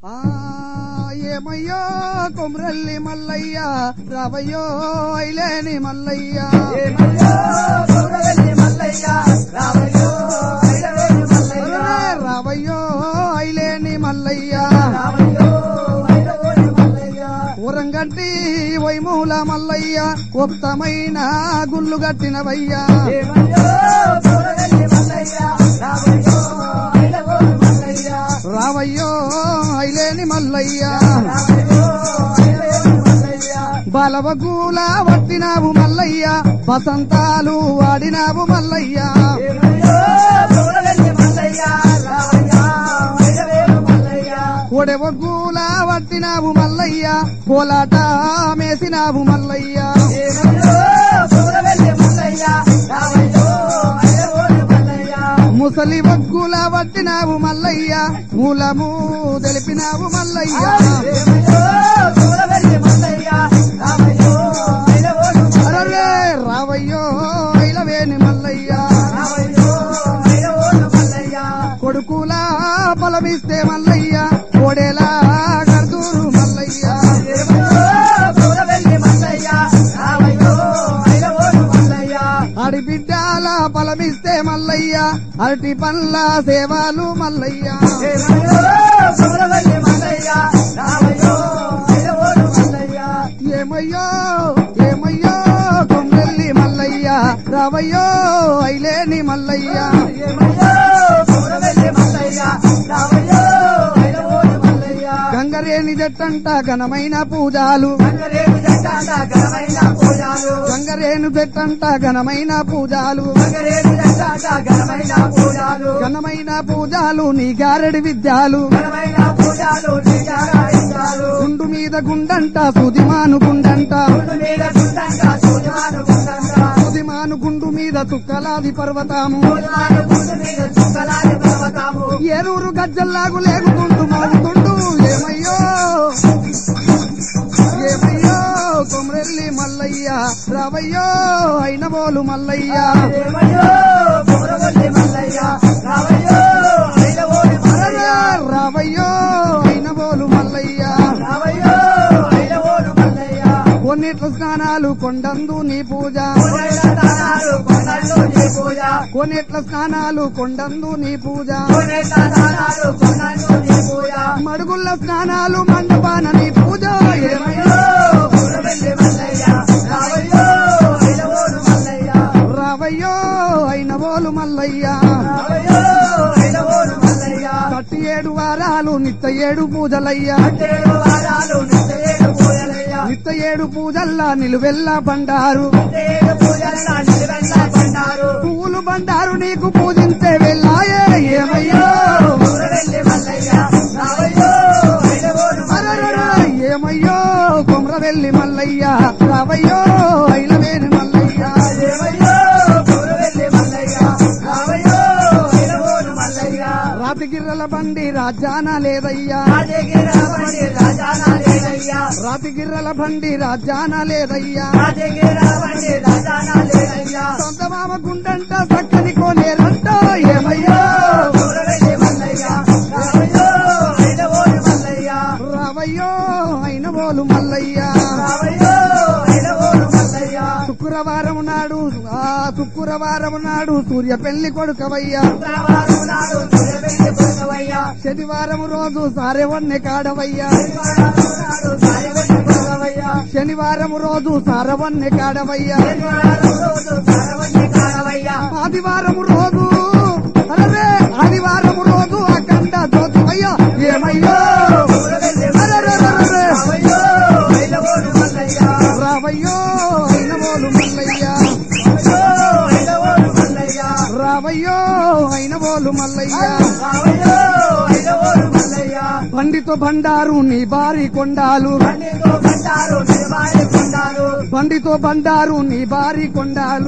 ఆ ఏమయ్యో కొమరల్లి మల్లయ్య రావయ్యో ఐలేని మల్లయ్య అరే రావయ్యో ఐలేని మల్లయ్య ఊరంగట్టి వైమూల మల్లయ్య ఉత్తమైన గుళ్ళు కట్టినవయ్యా రావయ్యో ఐలేని మల్లయ్య బలవగూల వట్టినావు మల్లయ్య వసంతాలు వాడినావు మల్లయ్య ఒడెవగూల వట్టినావు మల్లయ్య కోలాట మేసినావు మల్లయ్య ముసలి వగ్గుల వట్టినావు మల్లయ్య మూలము తెలిపినావు మల్లయ్య అరే రావయ్యో ఐలవేని మల్లయ్య కొడుకుల బలమిస్తే మల్లయ్య కోడేలా గర్దూరు మల్లయ్య అడి బిడ్డాల బలమిస్తే మల్లయ్య అరటి పండ్ల సేవాలు మల్లయ్య ఏమయ్యో ఏమయ్యో కొమ్మెల్లి మల్లయ్య రావయ్యో ఐలేని మల్లయ్య గంగరేని జట్టంట ఘనమైన పూజాలు గంగరేను జట్టంట ఘనమైన పూజాలు ఘనమైన పూజాలు నీ గారెడి విద్యాలు గుండు మీద గుండంట సుదిమాను గుండంట సుదిమాను గుండు మీద చుక్కలాది పర్వతాము ఏరూరు గజ్జల్లాగు లేగుతుండు మోగుతుండు ఏమయ్యో ఏమయ్యో కొమరెల్లి మల్లయ్య రావయ్యో అయినబోలు మల్లయ్య అరరా, రావయ్యో అయినబోలు మల్లయ్య కొన్నిట్ల స్నానాలు కొండందు నీ పూజ కొన్నిట్ల స్నానాలు కొండందు నీ పూజ మడుగుల్ల స్నానాలు మండపాన నీ పూజ ఏమయ్యో రావయ్యో అయినబోలు మల్లయ్య కట్టి ఏడు వారాలు నిత్య ఏడు పూజలయ్యా నిత్య ఏడు పూజల్లా నిలువెల్లా బండారు పువ్వులు బండారు నీకు పూజించే వెళ్ళాయే ఏమయ్యో అరరర, ఏమయ్యో కొమరవెల్లి మల్లయ్య రావయ్యో ఐలవేని మల్లయ్య రాతిగిర్రల బండి రాజాన లేదయ్యా రాతిగిర్రల బండి రాజాన లేదయ్యా సొంత మామ గుండంట చక్కని కోనేరంట ఏమయ్యో రావయ్యో అయిన బోలు మల్లయ్య శుక్రవారం నాడు ఆ శుక్రవారం నాడు సూర్య పెళ్లి కొడుకవయ్యా శనివారం రోజు సారెవన్నె కాడవయ్యా శనివారం రోజు సారవన్నె కాడవయ్యా ఆదివారం రోజు అరే ఆదివారం రోజు అఖండ జ్యోతివయ్యా ఏమయ్యో అరెరెరెరెరె. రావయ్యో అయినవోలు మల్లయ్య రావయ్యో అయినవోలు మల్లయ్య బండితో బండారు నీ బారి కొండాలు బండితో బండారు నీ బారి కొండాలు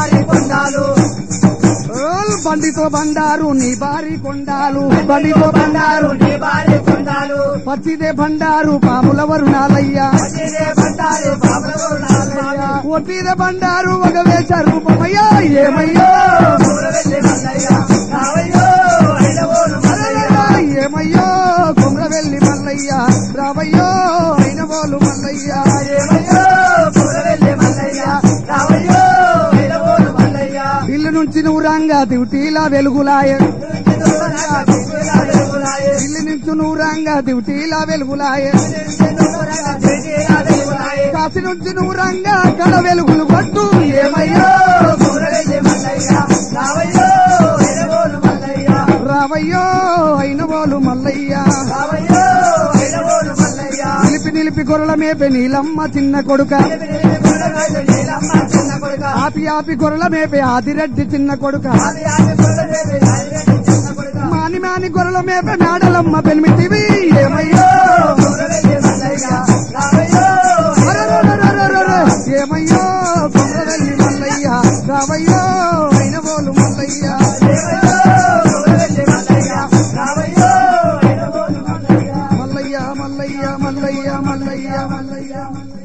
ఓల్ బండితో బండారు నీ బారి కొండాలు బండితో బండారు పచ్చిదే బండారు పాముల వరుణాలయ్యా ఒట్టిదే బండారు ఒక వేష రూపమయ్యా ఏమయ్యో అరెరెరె, ఏమయ్యో కుమ్రవెల్లి మల్లయ్య మల్లయ్య రావయ్యో అయిన బోలు మల్లయ్య ఏమయ్యో కూరవెల్లి మల్లయ్య రావయ్యో వెలవోలు మల్లయ్య ఇల్లు నుంచి నువ్వు రంగా దివిటీలా వెలుగులాయ దూరంగా దిక్కులా వెలుగులాయే ఇల్లు నుంచి నువ్వు రంగా దివిటీలా వెలుగులాయ దూరంగా దిక్కులా వెలుగులాయే కాశీ నుంచి నువ్వు రంగా కళ వెలుగులు కొట్టు ఏమయ్యో ఏమయ్యో కూరవెల్లి మల్లయ్య రావయ్యో వెలవోలు మల్లయ్య రావయ్యో అయిన బోలు మల్లయ్య రావయ్యో వెలవోలు మల్లయ్య నిలిపి నిలిపి గొర్రెల మేపే నీలమ్మ చిన్న కొడుక నీలమ్మ చిన్న కొడుక ఆపి ఆపి గొర్రెల మేపే ఆదిరెడ్డి చిన్న కొడుక ఆది ఆది కొడుకు చిన్న కొడుక మాని మాని గొర్రెల మేపే మేడలమ్మ పెనిమిటివి ఏమయ్యో కూరవెల్లి మల్లయ్య రావయ్యో అరెరెరెరెరెరె. ఏమయ్యో కొమ్మరెల్లి మల్లయ్య రావయ్యో అయిన బోలు మల్లయ్య ఏమయ్యో కూరవెల్లి మల్లయ్య రావయ్యో వెలవోలు మల్లయ్య మల్లయ్య మల్లయ్య మల్లయ్య మల్లయ్య మల్లయ్య మల్లయ్య